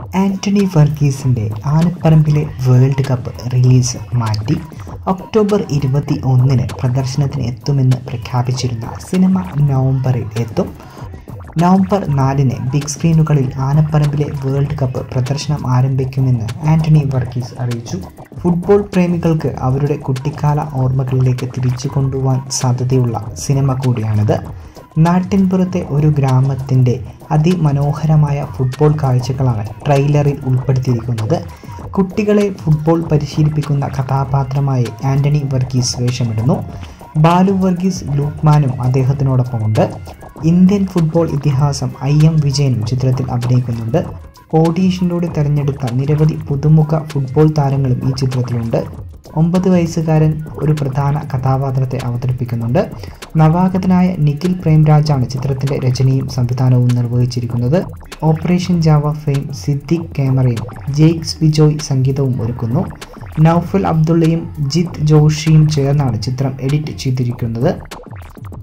ആന്റണി വർഗീസിന്റെ ആനപ്പറമ്പിലെ world cup release മാറ്റി ഒക്ടോബർ ഇരുപത്തി ഒന്നിന് പ്രദർശനത്തിന് എത്തുമെന്ന് പ്രഖ്യാപിച്ചിരുന്ന സിനിമ നവംബറിൽ എത്തും നവംബർ നാലിന് ബിഗ് സ്ക്രീനുകളിൽ ആനപ്പറമ്പിലെ വേൾഡ് കപ്പ് പ്രദർശനം ആരംഭിക്കുമെന്ന് ആന്റണി വർഗീസ് അറിയിച്ചു ഫുട്ബോൾ പ്രേമികൾക്ക് അവരുടെ കുട്ടിക്കാല ഓർമ്മകളിലേക്ക് തിരിച്ചു കൊണ്ടുപോകാൻ സാധ്യതയുള്ള സിനിമ കൂടിയാണിത് നാട്ടിൻപുറത്തെ ഒരു ഗ്രാമത്തിൻ്റെ അതിമനോഹരമായ ഫുട്ബോൾ കാഴ്ചകളാണ് ട്രെയിലറിൽ ഉൾപ്പെടുത്തിയിരിക്കുന്നത് കുട്ടികളെ ഫുട്ബോൾ പരിശീലിപ്പിക്കുന്ന കഥാപാത്രമായി ആന്റണി വർഗീസ് വേഷമിടുന്നു ബാലു വർഗീസ് ലൂക്മാനും അദ്ദേഹത്തിനോടൊപ്പമുണ്ട് ഇന്ത്യൻ ഫുട്ബോൾ ഇതിഹാസം ഐ എം വിജയനും ചിത്രത്തിൽ അഭിനയിക്കുന്നുണ്ട് ഓഡീഷനിലൂടെ തിരഞ്ഞെടുത്ത നിരവധി പുതുമുഖ ഫുട്ബോൾ താരങ്ങളും ഈ ചിത്രത്തിലുണ്ട് ഒമ്പത് വയസ്സുകാരൻ ഒരു പ്രധാന കഥാപാത്രത്തെ അവതരിപ്പിക്കുന്നുണ്ട് നവാഗതനായ നിഖിൽ പ്രേംരാജാണ് ചിത്രത്തിൻ്റെ രചനയും സംവിധാനവും നിർവഹിച്ചിരിക്കുന്നത് ഓപ്പറേഷൻ ജാവ ഫെയിം സിദ്ദിഖ് ക്യാമറയും ജെയ്ക്സ് ബിജോയ് സംഗീതവും ഒരുക്കുന്നു നൗഫൽ അബ്ദുള്ളയും ജിത്ത് ജോഷിയും ചേർന്നാണ് ചിത്രം എഡിറ്റ് ചെയ്തിരിക്കുന്നത്